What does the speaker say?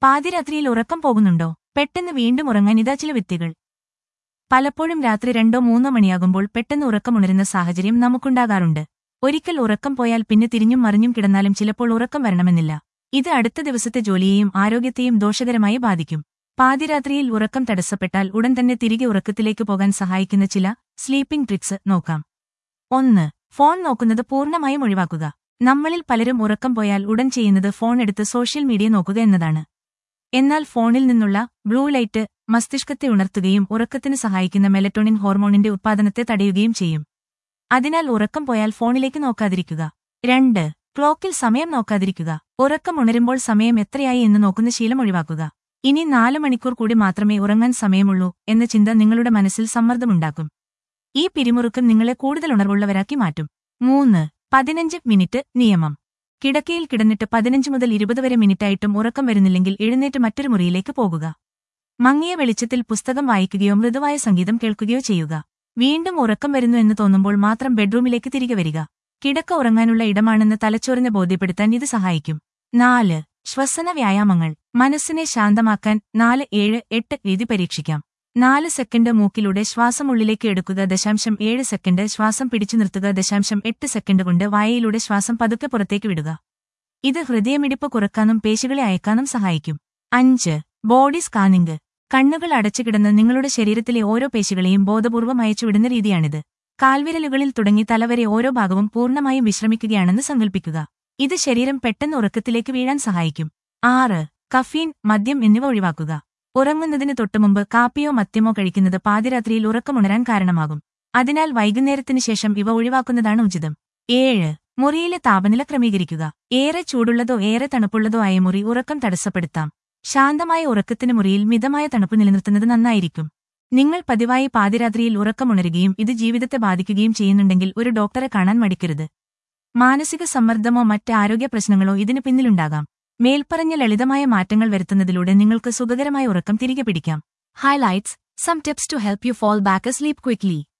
പാതിരാത്രിയിൽ ഉറക്കം പോകുന്നുണ്ടോ പെട്ടെന്ന് വീണ്ടും ഉറങ്ങാൻ ഇതാ ചില വിത്തുകൾ പലപ്പോഴും രാത്രി രണ്ടോ മൂന്നോ മണിയാകുമ്പോൾ പെട്ടെന്ന് ഉറക്കമുണരുന്ന സാഹചര്യം നമുക്കുണ്ടാകാറുണ്ട് ഒരിക്കൽ ഉറക്കം പോയാൽ പിന്നെ തിരിഞ്ഞും മറിഞ്ഞും കിടന്നാലും ചിലപ്പോൾ ഉറക്കം വരണമെന്നില്ല ഇത് അടുത്ത ദിവസത്തെ ജോലിയെയും ആരോഗ്യത്തെയും ദോഷകരമായി ബാധിക്കും പാതിരാത്രിയിൽ ഉറക്കം തടസ്സപ്പെട്ടാൽ ഉടൻ തന്നെ തിരികെ ഉറക്കത്തിലേക്ക് പോകാൻ സഹായിക്കുന്ന ചില സ്ലീപ്പിംഗ് ട്രിക്സ് നോക്കാം ഒന്ന് ഫോൺ നോക്കുന്നത് പൂർണ്ണമായും ഒഴിവാക്കുക നമ്മളിൽ പലരും ഉറക്കം പോയാൽ ഉടൻ ചെയ്യുന്നത് ഫോൺ എടുത്ത് സോഷ്യൽ മീഡിയ നോക്കുക എന്നതാണ് എന്നാൽ ഫോണിൽ നിന്നുള്ള ബ്ലൂ ലൈറ്റ് മസ്തിഷ്കത്തെ ഉണർത്തുകയും ഉറക്കത്തിന് സഹായിക്കുന്ന മെലറ്റോണിൻ ഹോർമോണിന്റെ ഉത്പാദനത്തെ തടയുകയും ചെയ്യും അതിനാൽ ഉറക്കം പോയാൽ ഫോണിലേക്ക് നോക്കാതിരിക്കുക രണ്ട് ക്ലോക്കിൽ സമയം നോക്കാതിരിക്കുക ഉറക്കം ഉണരുമ്പോൾ സമയം എത്രയായി എന്ന് നോക്കുന്ന ശീലം ഒഴിവാക്കുക ഇനി നാല് മണിക്കൂർ കൂടി മാത്രമേ ഉറങ്ങാൻ സമയമുള്ളൂ എന്ന ചിന്ത നിങ്ങളുടെ മനസ്സിൽ സമ്മർദ്ദമുണ്ടാക്കും ഈ പിരിമുറുക്കം നിങ്ങളെ കൂടുതൽ ഉണർവുള്ളവരാക്കി മാറ്റും മൂന്ന് പതിനഞ്ച് മിനിറ്റ് നിയമം കിടക്കയിൽ കിടന്നിട്ട് പതിനഞ്ച് മുതൽ ഇരുപത് വരെ മിനിറ്റായിട്ടും ഉറക്കം വരുന്നില്ലെങ്കിൽ എഴുന്നേറ്റ് മറ്റൊരു മുറിയിലേക്ക് പോകുക മങ്ങിയ വെളിച്ചത്തിൽ പുസ്തകം വായിക്കുകയോ മൃദുവായ സംഗീതം കേൾക്കുകയോ ചെയ്യുക വീണ്ടും ഉറക്കം വരുന്നു എന്ന് തോന്നുമ്പോൾ മാത്രം ബെഡ്റൂമിലേക്ക് തിരികെ വരിക കിടക്ക ഉറങ്ങാനുള്ള ഇടമാണെന്ന് തലച്ചോറിനെ ബോധ്യപ്പെടുത്താൻ ഇത് സഹായിക്കും നാല് ശ്വസന വ്യായാമങ്ങൾ മനസ്സിനെ ശാന്തമാക്കാൻ നാല് ഏഴ് എട്ട് രീതി പരീക്ഷിക്കാം നാല് സെക്കൻഡ് മൂക്കിലൂടെ ശ്വാസം ഉള്ളിലേക്ക് എടുക്കുക ദശാംശം ഏഴ് സെക്കൻഡ് ശ്വാസം പിടിച്ചു നിർത്തുക ദശാംശം എട്ട് സെക്കൻഡ് കൊണ്ട് വായയിലൂടെ ശ്വാസം പതുക്കെ പുറത്തേക്ക് വിടുക ഇത് ഹൃദയമിടിപ്പ് കുറക്കാനും പേശികളെ അയക്കാനും സഹായിക്കും അഞ്ച് ബോഡി സ്കാനിംഗ് കണ്ണുകൾ അടച്ചുകിടന്ന് നിങ്ങളുടെ ശരീരത്തിലെ ഓരോ പേശികളെയും ബോധപൂർവം അയച്ചുവിടുന്ന രീതിയാണിത് കാൽവിരലുകളിൽ തുടങ്ങി തലവരെ ഓരോ ഭാഗവും പൂർണ്ണമായും വിശ്രമിക്കുകയാണെന്ന് സങ്കൽപ്പിക്കുക ഇത് ശരീരം പെട്ടെന്ന് ഉറക്കത്തിലേക്ക് വീഴാൻ സഹായിക്കും ആറ് കഫീൻ മദ്യം എന്നിവ ഒഴിവാക്കുക ഉറങ്ങുന്നതിന് തൊട്ടുമുമ്പ് കാപ്പിയോ മദ്യമോ കഴിക്കുന്നത് പാതിരാത്രിയിൽ ഉറക്കമുണരാൻ കാരണമാകും അതിനാൽ വൈകുന്നേരത്തിന് ശേഷം ഇവ ഒഴിവാക്കുന്നതാണ് ഉചിതം ഏഴ് മുറിയിലെ താപനില ക്രമീകരിക്കുക ഏറെ ചൂടുള്ളതോ ഏറെ തണുപ്പുള്ളതോ ആയ മുറി ഉറക്കം തടസ്സപ്പെടുത്താം ശാന്തമായ ഉറക്കത്തിന് മുറിയിൽ മിതമായ തണുപ്പ് നിലനിർത്തുന്നത് നന്നായിരിക്കും നിങ്ങൾ പതിവായി പാതിരാത്രിയിൽ ഉറക്കമുണരുകയും ഇത് ജീവിതത്തെ ബാധിക്കുകയും ചെയ്യുന്നുണ്ടെങ്കിൽ ഒരു ഡോക്ടറെ കാണാൻ മടിക്കരുത് മാനസിക സമ്മർദ്ദമോ മറ്റ് ആരോഗ്യ പ്രശ്നങ്ങളോ ഇതിന് പിന്നിലുണ്ടാകാം മേൽപ്പറഞ്ഞ ലളിതമായ മാറ്റങ്ങൾ വരുത്തുന്നതിലൂടെ നിങ്ങൾക്ക് സുഖകരമായ ഉറക്കം തിരികെ പിടിക്കാം highlights some tips to help you fall back sleep quickly